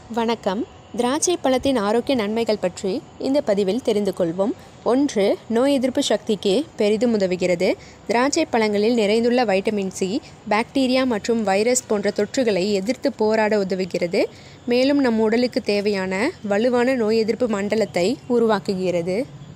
வணக்கம் திராட்சை பழத்தின் ஆரோக்கிய நன்மைகள் பற்றி இந்த பதிவில் தெரிந்து கொள்வோம் ஒன்று நோய் எதிர்ப்பு சக்திக்கு பெரிதும் உதவுகிறது திராட்சை பழங்களில் நிறைந்துள்ள வைட்டமின் சி பாக்டீரியா மற்றும் வைரஸ் போன்ற தொற்றுகளை எதிர்த்து போராட உதவுகிறது மேலும் நம் உடலுக்கு தேவையான வலுவான நோய் எதிர்ப்பு மண்டலத்தை உருவாக்குகிறது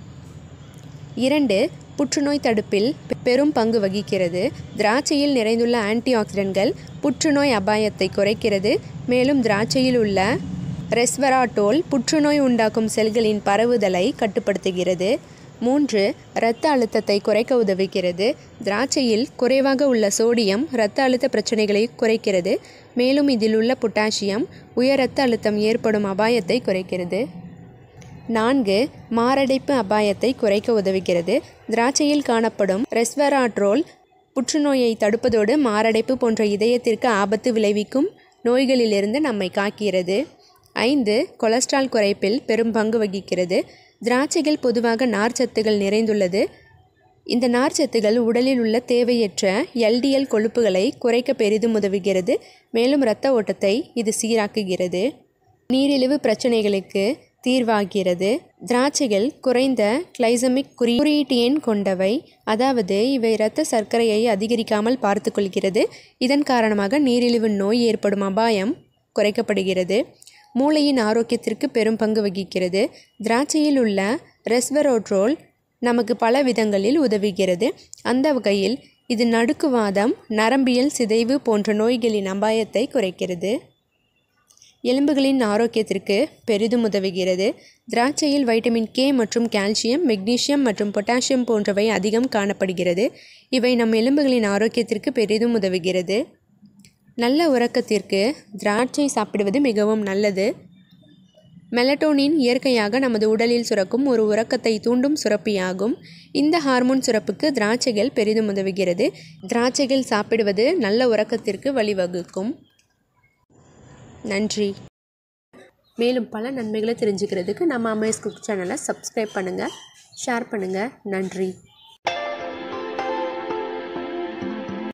இரண்டு புற்றுநோய் தடுப்பில் பெ- பெரும் பங்கு வகிக்கிறது திராட்சையில் நிறைந்துள்ள ஆன்டி ஆக்சிடென்ட்கள் புற்றுநோய் அபாயத்தை குறைக்கிறது மேலும் திராட்சையில் உள்ள ரெஸ்வராட்டோல் புற்றுநோய் உண்டாக்கும் செல்களின் பரவுதலை கட்டுப்படுத்துகிறது மூன்று இரத்த அழுத்தத்தை குறைக்க உதவுகிறது திராட்சையில் குறைவாக உள்ள சோடியம் இரத்த அழுத்த பிரச்சனைகளை குறைக்கிறது மேலும் இதில் உள்ள பொட்டாசியம் உயர் இரத்த அழுத்தம் ஏற்படும் அபாயத்தை குறைக்கிறது நான்கு மாரடைப்பு அபாயத்தை குறைக்க உதவுகிறது திராட்சையில் காணப்படும் ரெஸ்வராட்ரோல் புற்றுநோயை தடுப்பதோடு மாரடைப்பு போன்ற இதயத்திற்கு ஆபத்து விளைவிக்கும் நோய்களிலிருந்து நம்மை காக்கிறது ஐந்து கொலஸ்ட்ரால் குறைப்பில் பெரும் பங்கு வகிக்கிறது திராட்சைகள் பொதுவாக நார்ச்சத்துகள் நிறைந்துள்ளது இந்த நார்ச்சத்துகள் உடலில் உள்ள தேவையற்ற எல்டிஎல் கொழுப்புகளை குறைக்க பெரிதும் உதவுகிறது மேலும் இரத்த ஓட்டத்தை இது சீராக்குகிறது நீரிழிவு பிரச்சனைகளுக்கு தீர்வாகிறது திராட்சைகள் குறைந்த கிளைசமிக் குறி குறியீட்டு எண் கொண்டவை அதாவது இவை இரத்த சர்க்கரையை அதிகரிக்காமல் பார்த்துக்கொள்கிறது இதன் காரணமாக நீரிழிவு நோய் ஏற்படும் அபாயம் குறைக்கப்படுகிறது மூளையின் ஆரோக்கியத்திற்கு பெரும் பங்கு வகிக்கிறது திராட்சையில் உள்ள ரெஸ்வரோட்ரோல் நமக்கு பல விதங்களில் உதவுகிறது அந்த வகையில் இது நடுக்குவாதம் நரம்பியல் சிதைவு போன்ற நோய்களின் அபாயத்தை குறைக்கிறது எலும்புகளின் ஆரோக்கியத்திற்கு பெரிதும் உதவுகிறது திராட்சையில் வைட்டமின் கே மற்றும் கால்சியம் மெக்னீசியம் மற்றும் பொட்டாசியம் போன்றவை அதிகம் காணப்படுகிறது இவை நம் எலும்புகளின் ஆரோக்கியத்திற்கு பெரிதும் உதவுகிறது நல்ல உறக்கத்திற்கு திராட்சை சாப்பிடுவது மிகவும் நல்லது மெலட்டோனின் இயற்கையாக நமது உடலில் சுரக்கும் ஒரு உறக்கத்தை தூண்டும் சுரப்பியாகும் இந்த ஹார்மோன் சுரப்புக்கு திராட்சைகள் பெரிதும் உதவுகிறது திராட்சைகள் சாப்பிடுவது நல்ல உறக்கத்திற்கு வழிவகுக்கும் நன்றி மேலும் பல நன்மைகளை தெரிஞ்சுக்கிறதுக்கு நம்ம அமேஸ் குக் சேனலை சப்ஸ்கிரைப் பண்ணுங்கள் ஷேர் பண்ணுங்கள் நன்றி